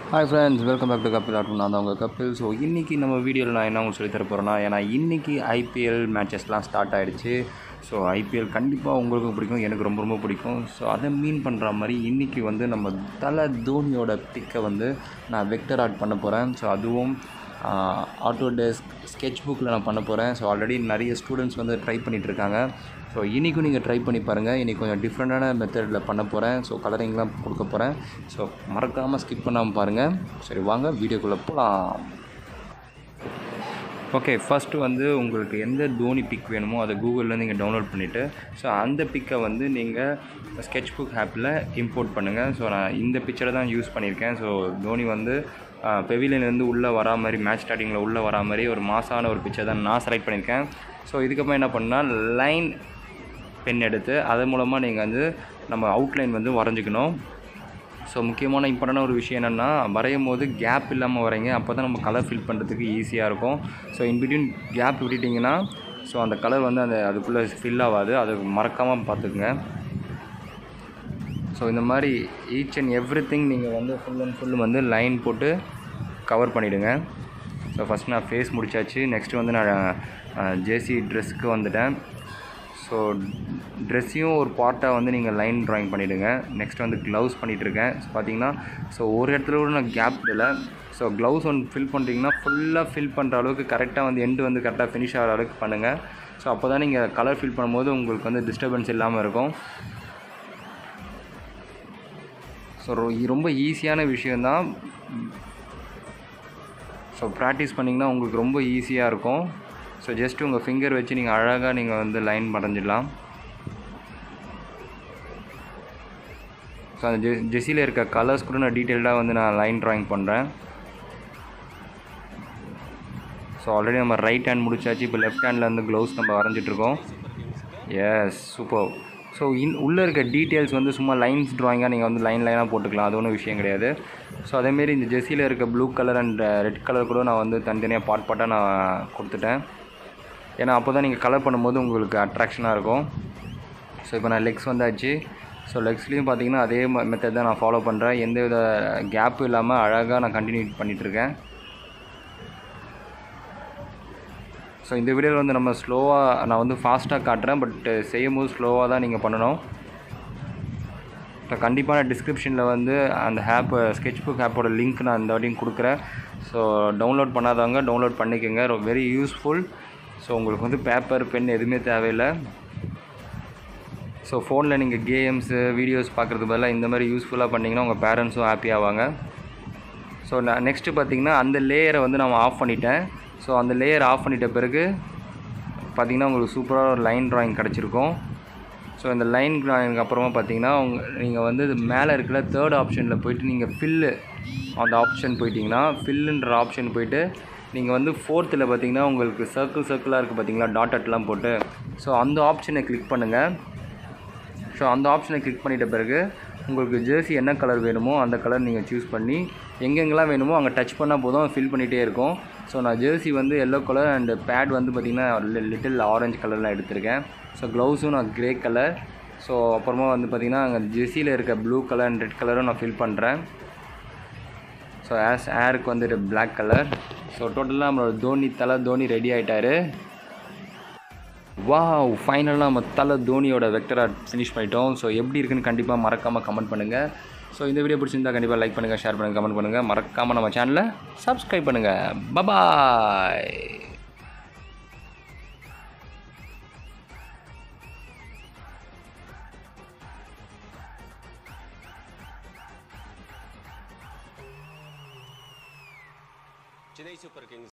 hi friends welcome back to கப்பில் ஆட்டும் நான் தான் உங்கள் கப்பில் ஸோ இன்றைக்கி நம்ம வீடியோவில் நான் என்ன உங்களுக்கு சொல்லித் தர போகிறேன்னா ஏன்னா இன்றைக்கி ஐபிஎல் மேட்சஸ்லாம் ஸ்டார்ட் ஆகிடுச்சு ஸோ ஐபிஎல் கண்டிப்பாக உங்களுக்கும் பிடிக்கும் எனக்கு ரொம்ப ரொம்ப பிடிக்கும் ஸோ அதை மீன் பண்ணுற மாதிரி இன்றைக்கி வந்து நம்ம தலை தோனியோட பிக்கை வந்து நான் வெக்டர் ஆர்ட் பண்ண போகிறேன் ஸோ அதுவும் ஆட்டோ டெஸ்க் ஸ்கெட்ச் புக்கில் நான் பண்ண போகிறேன் ஸோ ஆல்ரெடி நிறைய ஸ்டூடெண்ட்ஸ் வந்து ட்ரை பண்ணிகிட்ருக்காங்க ஸோ இன்றைக்கும் நீங்கள் ட்ரை பண்ணி பாருங்கள் இன்றைக்கி கொஞ்சம் டிஃப்ரெண்ட்டான மெத்தடில் பண்ண போகிறேன் ஸோ கலரிங்லாம் கொடுக்க போகிறேன் ஸோ மறக்காமல் ஸ்கிப் பண்ணாமல் பாருங்கள் சரி வாங்க வீடியோக்குள்ளே போகலாம் ஓகே ஃபஸ்ட்டு வந்து உங்களுக்கு எந்த தோனி பிக் வேணுமோ அதை கூகுளில் நீங்கள் டவுன்லோட் பண்ணிவிட்டு ஸோ அந்த பிக்கை வந்து நீங்கள் ஸ்கெட்ச் புக் ஆப்பில் இம்போர்ட் பண்ணுங்கள் ஸோ நான் இந்த பிக்சரை தான் யூஸ் பண்ணியிருக்கேன் ஸோ தோனி வந்து பெவிலியன்லேருந்து உள்ளே வரா மாதிரி மேட்ச் ஸ்டார்டிங்கில் உள்ளே வரா மாதிரி ஒரு மாசான ஒரு பிக்சர் தான் நான் செலக்ட் பண்ணியிருக்கேன் ஸோ இதுக்கப்புறம் என்ன பண்ணால் லைன் பென் எடுத்து அது மூலமாக நீங்கள் வந்து நம்ம அவுட்லைன் வந்து வரைஞ்சிக்கணும் ஸோ முக்கியமான இம்பார்ட்டண்டான ஒரு விஷயம் என்னென்னா வரையும் போது கேப் இல்லாமல் வரைங்க அப்போ தான் நம்ம கலர் ஃபில் பண்ணுறதுக்கு ஈஸியாக இருக்கும் ஸோ இன்பிட்வீன் கேப் விட்டுட்டிங்கன்னா ஸோ அந்த கலர் வந்து அந்த அதுக்குள்ளே ஃபில் ஆகாது அது மறக்காமல் பார்த்துக்குங்க ஸோ இந்த மாதிரி ஈச் அண்ட் எவ்ரி திங் நீங்கள் வந்து ஃபுல் அண்ட் ஃபுல் வந்து லைன் போட்டு கவர் பண்ணிவிடுங்க ஸோ ஃபஸ்ட் நான் ஃபேஸ் முடிச்சாச்சு நெக்ஸ்ட்டு வந்து நான் ஜேசி ட்ரெஸ்க்கு வந்துட்டேன் ஸோ ட்ரெஸ்ஸையும் ஒரு பார்ட்டாக வந்து நீங்கள் லைன் ட்ராயிங் பண்ணிவிடுங்க நெக்ஸ்ட் வந்து க்ளவுஸ் பண்ணிகிட்ருக்கேன் ஸோ பார்த்தீங்கன்னா ஸோ ஒரு இடத்துல கூட நான் கேப் இல்லை ஸோ க்ளவுஸ் ஒன்று ஃபில் பண்ணுறீங்கன்னா ஃபுல்லாக ஃபில் பண்ணுற அளவுக்கு கரெக்டாக வந்து எண்டு வந்து கரெக்டாக ஃபினிஷ் ஆகிற அளவுக்கு பண்ணுங்கள் ஸோ அப்போ தான் நீங்கள் கலர் ஃபில் பண்ணும்போது உங்களுக்கு வந்து டிஸ்டர்பன்ஸ் இல்லாமல் இருக்கும் ஸோ ரொம்ப ஈஸியான விஷயந்தான் ஸோ ப்ராக்டிஸ் பண்ணிங்கன்னா உங்களுக்கு ரொம்ப ஈஸியாக இருக்கும் ஸோ ஜஸ்ட் உங்கள் ஃபிங்கர் வச்சு நீங்கள் அழகாக நீங்கள் வந்து லைன் வரைஞ்சிடலாம் ஸோ அந்த ஜெ ஜெஸியில் இருக்க கலர்ஸ் கூட நான் டீட்டெயில்டாக வந்து நான் லைன் ட்ராயிங் பண்ணுறேன் ஸோ ஆல்ரெடி நம்ம ரைட் ஹேண்ட் முடிச்சாச்சு இப்போ லெஃப்ட் ஹேண்டில் வந்து க்ளவுஸ் நம்ம வரைஞ்சிட்ருக்கோம் எஸ் சூப்பர் ஸோ இன் உள்ளே இருக்க டீட்டெயில்ஸ் வந்து சும்மா லைன்ஸ் ட்ராயிங்காக நீங்கள் வந்து லைன் லைனாக போட்டுக்கலாம் அது ஒன்றும் விஷயம் கிடையாது ஸோ அதேமாரி இந்த ஜெர்சியில் இருக்க blue colour and red colour கூட நான் வந்து தனித்தனியாக பார்ட் பார்ட்டாக நான் கொடுத்துட்டேன் ஏன்னா அப்போ தான் நீங்கள் கலர் பண்ணும்போது உங்களுக்கு அட்ராக்ஷனாக இருக்கும் ஸோ இப்போ நான் லெக்ஸ் வந்தாச்சு ஸோ லெக்ஸ்லேயும் பார்த்தீங்கன்னா அதே மெத்தட் தான் நான் ஃபாலோ பண்ணுறேன் எந்த வித கேப்பும் இல்லாமல் அழகாக நான் கண்டினியூ பண்ணிகிட்ருக்கேன் ஸோ இந்த வீடியோவில் வந்து நம்ம ஸ்லோவாக நான் வந்து ஃபாஸ்ட்டாக காட்டுறேன் பட் செய்யும் போது ஸ்லோவாக தான் நீங்கள் பண்ணணும் ஸோ கண்டிப்பாக நான் டிஸ்கிரிப்ஷனில் வந்து அந்த ஆப் ஸ்கெட்ச் புக் ஆப்போட லிங்க் நான் இந்த வாட்டியும் கொடுக்குறேன் ஸோ டவுன்லோட் பண்ணாதவங்க டவுன்லோட் பண்ணிக்கோங்க வெரி யூஸ்ஃபுல் ஸோ உங்களுக்கு வந்து பேப்பர் பென் எதுவுமே தேவையில்லை ஸோ ஃபோனில் நீங்கள் கேம்ஸு வீடியோஸ் பார்க்குறது பதிலாக இந்த மாதிரி யூஸ்ஃபுல்லாக பண்ணிங்கன்னா உங்கள் பேரண்ட்ஸும் ஹாப்பி ஆவாங்க ஸோ நான் நெக்ஸ்ட்டு பார்த்தீங்கன்னா அந்த லேயரை வந்து நான் ஆஃப் பண்ணிட்டேன் ஸோ அந்த லேயர் ஆஃப் பண்ணிட்ட பிறகு பார்த்திங்கன்னா உங்களுக்கு சூப்பராக ஒரு லைன் ட்ராயிங் கிடச்சிருக்கும் ஸோ இந்த லைன் ட்ராயிங்க்கு அப்புறமா பார்த்தீங்கன்னா உங்க நீங்கள் வந்து இது மேலே இருக்கிற தேர்ட் ஆப்ஷனில் போயிட்டு நீங்கள் ஃபில்லு அந்த ஆப்ஷன் போயிட்டிங்கன்னா ஃபில்லுன்ற ஆப்ஷன் போயிட்டு நீங்கள் வந்து ஃபோர்த்தில் பார்த்தீங்கன்னா உங்களுக்கு சர்க்கிள் சர்க்கிளாக இருக்குது பார்த்தீங்களா டாட்டட்லாம் போட்டு ஸோ அந்த ஆப்ஷனை கிளிக் பண்ணுங்கள் ஸோ அந்த ஆப்ஷனை கிளிக் பண்ணிட்ட பிறகு உங்களுக்கு ஜேர்சி என்ன கலர் வேணுமோ அந்த கலர் நீங்கள் சூஸ் பண்ணி எங்கெங்கெல்லாம் வேணுமோ அங்கே டச் பண்ணால் போதும் ஃபில் பண்ணிகிட்டே இருக்கும் ஸோ நான் ஜேர்சி வந்து எல்லோ கலர் அண்ட் பேட் வந்து பார்த்திங்கன்னா லிட்டில் ஆரஞ்சு கலரில் எடுத்திருக்கேன் ஸோ க்ளவுஸும் நான் க்ரே கலர் ஸோ அப்புறமா வந்து பார்த்திங்கன்னா அங்கே ஜெர்சியில் இருக்க ப்ளூ கலர் அண்ட் ரெட் கலரும் நான் ஃபில் பண்ணுறேன் ஸோ ஆஸ் ஏருக்கு வந்துட்டு பிளாக் கலர் ஸோ டோட்டலாக நம்மளோட தோனி தலை தோனி ரெடி ஆகிட்டாரு வாவ் ஃபைனலாக நம்ம தலை தோனியோட வெக்டர் ஆர்ட் ஃபினிஷ் பண்ணிட்டோம் ஸோ எப்படி இருக்குன்னு கண்டிப்பாக மறக்காமல் கமெண்ட் பண்ணுங்கள் ஸோ இந்த வீடியோ பிடிச்சிருந்தா கண்டிப்பாக லைக் பண்ணுங்கள் ஷேர் பண்ணுங்கள் கமெண்ட் பண்ணுங்கள் மறக்காமல் நம்ம சேனலை சப்ஸ்கிரைப் பண்ணுங்கள் பபாய் Chennai Super Kings